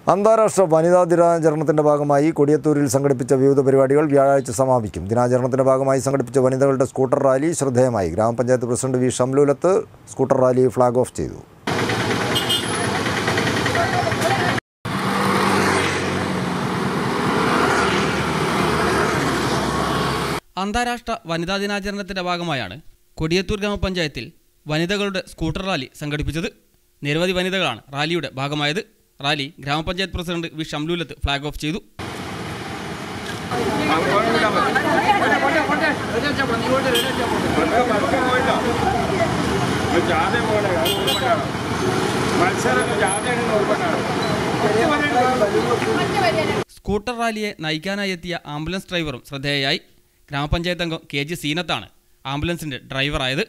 അന്താരാഷ്ട്ര വനിതാ ദിനാചരണത്തിന്റെ ഭാഗമായി കൊടിയത്തൂരിൽ സംഘടിപ്പിച്ച വിവിധ പരിപാടികൾ വ്യാഴാഴ്ച സമാപിക്കും ദിനാചരണത്തിന്റെ ഭാഗമായി സംഘടിപ്പിച്ച വനിതകളുടെ സ്കൂട്ടർ റാലി ശ്രദ്ധേയമായി ഗ്രാമപഞ്ചായത്ത് president V Shamlulath scooter rally flag off ചെയ്തു അന്താരാഷ്ട്ര വനിതാ ദിനാചരണത്തിന്റെ ഭാഗമായാണ് കൊടിയത്തൂർ ഗ്രാമപഞ്ചായത്തിൽ വനിതകളുടെ സ്കൂട്ടർ റാലി സംഘടിപ്പിച്ചത് നിരവധി വനിതകളാണ് റാലിയുടെ ഭാഗമായത് റാലി ഗ്രാമപഞ്ചായത്ത് president V Shamlulath flag off ചെയ്തു മത്സരം ജാഥയാണ് ഉൾപ്പെട്ടാണ് സ്കൂട്ടർ റാലിയെ നയിക്കാനായി എത്തിയ ആംബുലൻസ് ഡ്രൈവറും ശ്രദ്ധേയയായി ഗ്രാമപഞ്ചായത്ത് അംഗം കെ ജി സീനത്താണ് ആംബുലൻസിന്റെ ഡ്രൈവറായത്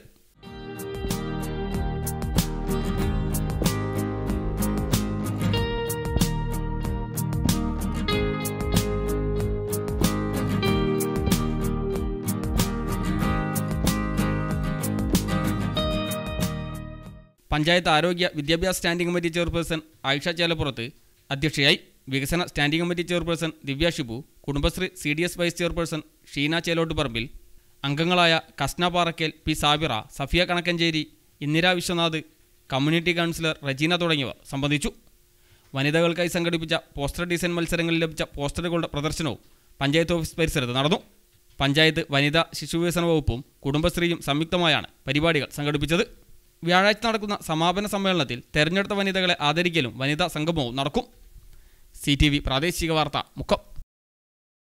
പഞ്ചായത്ത് ആരോഗ്യ വിദ്യാഭ്യാസ standing committee chairperson Ayisha Chelappurath അധ്യക്ഷയായി വികസന standing committee chairperson Divya Shibu Kudumbashree C D S vice chairperson Sheena Chelott Parambil അംഗങ്ങളായ Kasna Parakkal P Sabira Safiya Kanakkanchery Indira Viswanath community counsellor Rajeena തുടങ്ങിയവർ സംബന്ധിച്ചു വനിതകൾക്കായി സംഘടിപ്പിച്ച പോസ്റ്റർ ഡിസൈൻ മത്സരങ്ങളിൽ ലഭിച്ച പോസ്റ്ററുകളുടെ പ്രദർശനവും പഞ്ചായത്ത് ഓഫീസ് പരിസരത്ത് നടന്നു പഞ്ചായത്ത് വനിതാ ശിശുവികസന വകുപ്പും കുടുംബശ്രീയും സംയുക്തമായാണ് പരിപാടികൾ സംഘടിപ്പിച്ചത് വ്യാഴാഴ്ച നടക്കുന്ന സമാപന സമ്മേളനത്തിൽ തെരഞ്ഞെടുത്ത വനിതകളെ ആദരിക്കലും വനിതാ സംഗമവും നടക്കും സി പ്രാദേശിക വാർത്ത മുക്കം